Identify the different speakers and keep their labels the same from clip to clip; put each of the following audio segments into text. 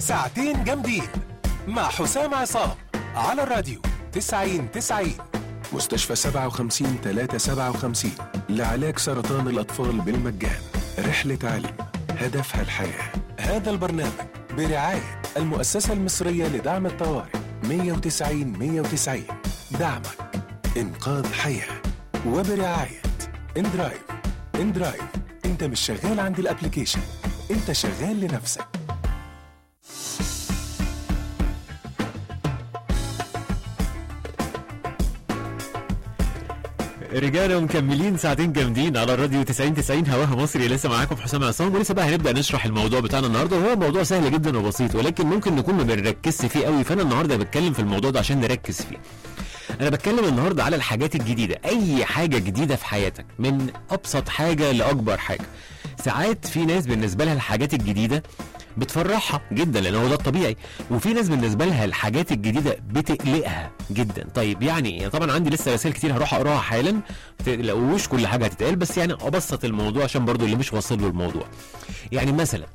Speaker 1: ساعتين جامدين مع حسام عصام على الراديو 90 90 مستشفى 57 357 لعلاج سرطان الأطفال بالمجان رحلة علم هدفها الحياة هذا البرنامج برعاية المؤسسة المصرية لدعم الطوارئ 190 190 دعمك إنقاذ حياة وبرعاية اندرايف اندرايف انت مش شغال عند الابليكيشن انت شغال لنفسك
Speaker 2: رجعنا ومكملين ساعتين جامدين على الراديو 90 90 هواها مصري لسه معاكم حسام عصام ولسه بقى هنبدا نشرح الموضوع بتاعنا النهارده وهو موضوع سهل جدا وبسيط ولكن ممكن نكون ما بنركزش فيه قوي فانا النهارده بتكلم في الموضوع ده عشان نركز فيه. انا بتكلم النهارده على الحاجات الجديده اي حاجه جديده في حياتك من ابسط حاجه لاكبر حاجه. ساعات في ناس بالنسبه لها الحاجات الجديده بتفرحها جدا لان هو ده الطبيعي وفي ناس بالنسبه لها الحاجات الجديده بتقلقها جدا طيب يعني إيه؟ طبعا عندي لسه رسائل كتير هروح اقراها حالا ما تقلقوش كل حاجه هتتقال بس يعني ابسط الموضوع عشان برضو اللي مش واصل له الموضوع يعني مثلا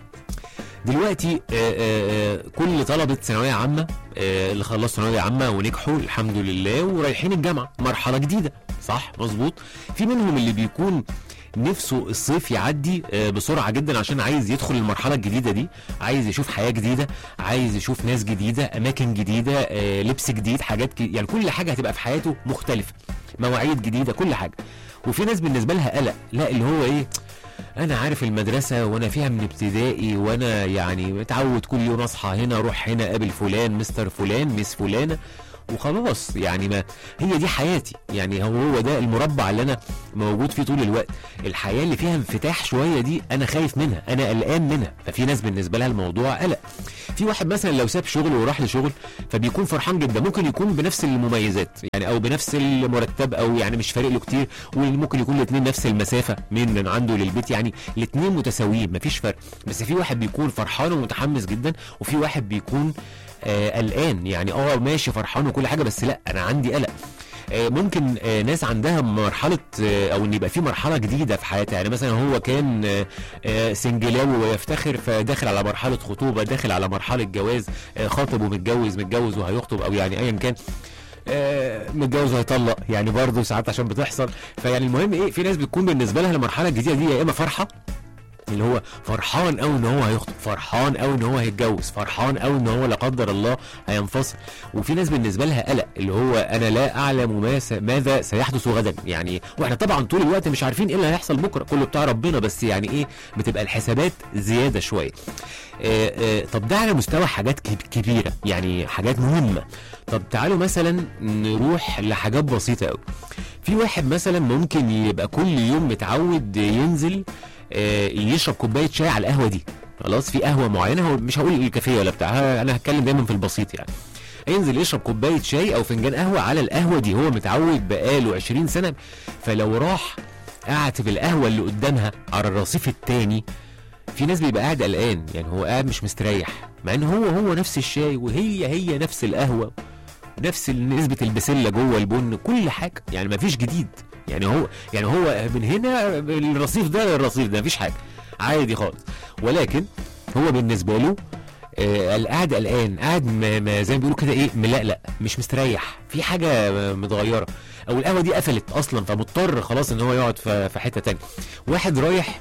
Speaker 2: دلوقتي آه، آه، آه، كل طلبه ثانويه عامه آه، اللي خلصوا ثانويه عامه ونجحوا الحمد لله ورايحين الجامعه مرحله جديده صح مظبوط في منهم اللي بيكون نفسه الصيف يعدي آه، بسرعه جدا عشان عايز يدخل المرحله الجديده دي عايز يشوف حياه جديده عايز يشوف ناس جديده اماكن جديده آه، لبس جديد حاجات ك... يعني كل حاجه هتبقى في حياته مختلفه مواعيد جديده كل حاجه وفي ناس بالنسبه لها قلق لا اللي هو ايه انا عارف المدرسه وانا فيها من ابتدائي وانا يعني متعود كل يوم اصحى هنا اروح هنا اقابل فلان مستر فلان مس فلانه وخلاص يعني ما هي دي حياتي يعني هو هو ده المربع اللي انا موجود فيه طول الوقت الحياه اللي فيها انفتاح شويه دي انا خايف منها انا قلقان منها ففي ناس بالنسبه لها الموضوع قلق في واحد مثلا لو ساب شغل وراح لشغل فبيكون فرحان جدا ممكن يكون بنفس المميزات يعني او بنفس المرتب او يعني مش فارق له كتير وممكن يكون الاثنين نفس المسافه من من عنده للبيت يعني الاثنين متساويين مفيش فرق بس في واحد بيكون فرحان ومتحمس جدا وفي واحد بيكون آه قلقان يعني اه ماشي فرحان وكل حاجه بس لا انا عندي قلق آه، ممكن آه، ناس عندها مرحله آه، او ان يبقى في مرحله جديده في حياتها يعني مثلا هو كان آه، آه، سنجلاوي ويفتخر فداخل على مرحله خطوبه داخل على مرحله جواز آه، خاطب ومتجوز متجوز وهيخطب او يعني ايا كان آه، متجوز وهيطلق يعني برضه ساعات عشان بتحصل فيعني المهم ايه في ناس بتكون بالنسبه لها المرحله الجديده دي يا اما فرحه اللي هو فرحان قوي ان هو هيخطب فرحان قوي ان هو هيتجوز فرحان قوي ان هو لا قدر الله هينفصل وفي ناس بالنسبه لها قلق اللي هو انا لا اعلم ما س... ماذا سيحدث غدا يعني واحنا طبعا طول الوقت مش عارفين ايه اللي هيحصل بكره كله بتاع ربنا بس يعني ايه بتبقى الحسابات زياده شويه آه آه طب ده على مستوى حاجات كب- كبيره يعني حاجات مهمه طب تعالوا مثلا نروح لحاجات بسيطه قوي في واحد مثلا ممكن يبقى كل يوم متعود ينزل آه، يشرب كوبايه شاي على القهوه دي خلاص في قهوه معينه هو مش هقول الكافيه ولا بتاع ها- انا هتكلم دايما في البسيط يعني ينزل يشرب كوبايه شاي او فنجان قهوه على القهوه دي هو متعود بقاله 20 سنه فلو راح قعد في القهوه اللي قدامها على الرصيف التاني في ناس بيبقى قاعد قلقان يعني هو قاعد مش مستريح مع ان هو هو نفس الشاي وهي هي نفس القهوه نفس نسبه البسله جوه البن كل حاجه يعني مفيش جديد يعني هو يعني هو من هنا الرصيف ده للرصيف ده مفيش حاجه عادي خالص ولكن هو بالنسبه له آه، قاعد قلقان قاعد م- م- زي ما بيقولوا كده ايه ملقلق مش مستريح في حاجه آه، متغيره او القهوه دي قفلت اصلا فمضطر خلاص ان هو يقعد في في حته تانية واحد رايح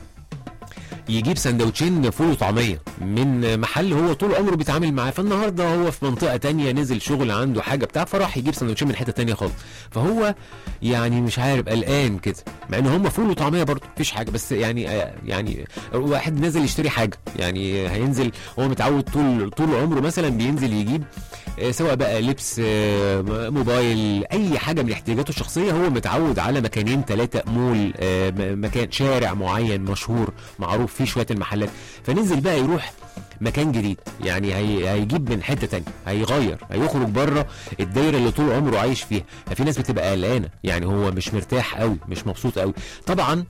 Speaker 2: يجيب سندوتشين فول وطعميه من محل هو طول عمره بيتعامل معاه فالنهارده هو في منطقه تانية نزل شغل عنده حاجه بتاع فراح يجيب سندوتشين من حته تانية خالص فهو يعني مش عارف قلقان كده مع ان هم فول وطعميه برضه مفيش حاجه بس يعني آه، يعني واحد نزل يشتري حاجه يعني هينزل هو متعود طول طول عمره مثلا بينزل يجيب آه، سواء بقى لبس آه، م- موبايل اي حاجه من احتياجاته الشخصيه هو متعود على مكانين ثلاثه مول آه، م- مكان شارع معين مشهور معروف فيه شويه المحلات فننزل بقى يروح مكان جديد يعني هي هيجيب من حته تانية هيغير هيخرج بره الدايره اللي طول عمره عايش فيها ففي ناس بتبقى قلقانه يعني هو مش مرتاح قوي مش مبسوط قوي طبعا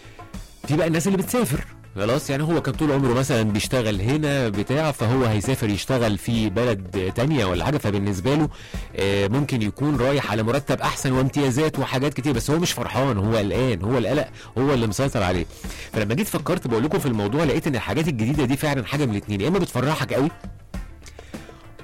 Speaker 2: في بقى الناس اللي بتسافر خلاص يعني هو كان طول عمره مثلا بيشتغل هنا بتاع فهو هيسافر يشتغل في بلد تانية ولا حاجه فبالنسبه له آه، ممكن يكون رايح على مرتب احسن وامتيازات وحاجات كتير بس هو مش فرحان هو قلقان هو القلق هو اللي مسيطر عليه فلما جيت فكرت بقول لكم في الموضوع لقيت ان الحاجات الجديده دي فعلا حاجه من الاثنين يا اما بتفرحك قوي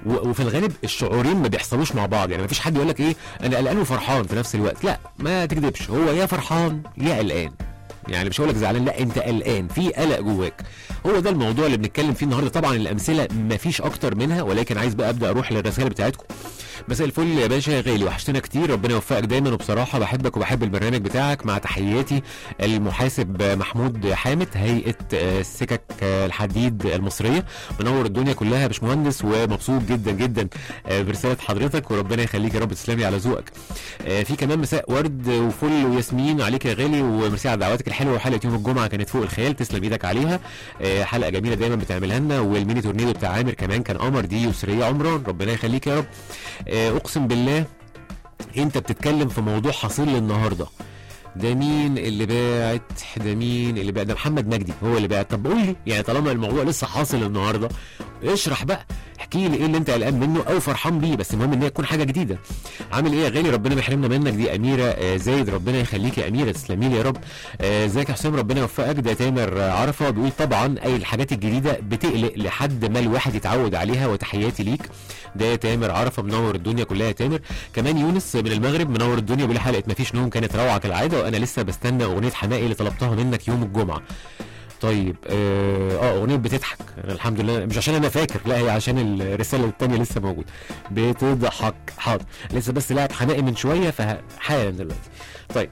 Speaker 2: و- وفي الغالب الشعورين ما بيحصلوش مع بعض يعني ما فيش حد يقول لك ايه انا قلقان وفرحان في نفس الوقت لا ما تكذبش هو يا فرحان يا قلقان يعني مش هقول لك زعلان لا انت قلقان في قلق جواك هو ده الموضوع اللي بنتكلم فيه النهارده طبعا الامثله ما فيش اكتر منها ولكن عايز بقى ابدا اروح للرسائل بتاعتكم مساء الفل يا باشا يا غالي وحشتنا كتير ربنا يوفقك دايما وبصراحه بحبك وبحب البرنامج بتاعك مع تحياتي المحاسب محمود حامد هيئه آه، سكك آه، الحديد المصريه منور الدنيا كلها يا باشمهندس ومبسوط جدا جدا آه، برساله حضرتك وربنا يخليك يا رب تسلمي على ذوقك آه، في كمان مساء ورد وفل وياسمين عليك يا غالي وميرسي على دعواتك الحلوه وحلقه يوم الجمعه كانت فوق الخيال تسلم ايدك عليها آه، حلقه جميله دايما بتعملها لنا والميني تورنيدو بتاع عامر كمان كان قمر دي يسريه عمران ربنا يخليك يا رب آه، اقسم بالله انت بتتكلم في موضوع حصيل النهارده ده مين اللي باعت ده مين اللي باعت ده محمد مجدي هو اللي باعت طب قول لي يعني طالما الموضوع لسه حاصل النهارده اشرح بقى احكي لي ايه اللي انت قلقان منه او فرحان بيه بس المهم ان هي تكون حاجه جديده عامل ايه يا غالي ربنا ما يحرمنا منك دي اميره آه، زايد ربنا يخليك يا اميره تسلمي لي يا رب آه، ازيك يا حسام ربنا يوفقك ده تامر آه، عرفه بيقول طبعا اي الحاجات الجديده بتقلق لحد ما الواحد يتعود عليها وتحياتي ليك ده تامر عرفه منور الدنيا كلها يا تامر كمان يونس من المغرب منور الدنيا بيقول لي حلقه مفيش نوم كانت روعه كالعاده وانا لسه بستنى اغنيه حماقي اللي طلبتها منك يوم الجمعه طيب اه آه، اغنيه بتضحك الحمد لله مش عشان انا فاكر لا هي عشان الرساله الثانيه لسه موجوده بتضحك حاضر لسه بس لاعب حماقي من شويه فحالا دلوقتي طيب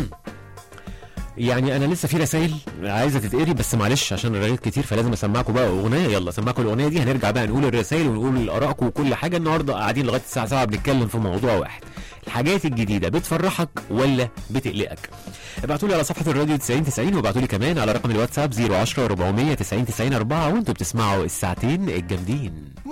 Speaker 2: يعني انا لسه في رسائل عايزه تتقري بس معلش عشان الرغيت كتير فلازم اسمعكم بقى اغنيه يلا اسمعكم الاغنيه دي هنرجع بقى نقول الرسائل ونقول ارائكم وكل حاجه النهارده قاعدين لغايه الساعه 7 بنتكلم في موضوع واحد الحاجات الجديده بتفرحك ولا بتقلقك ابعتوا لي على صفحه الراديو 90 90 وابعتوا لي كمان على رقم الواتساب 010 400 90 90 4 وانتوا بتسمعوا الساعتين الجامدين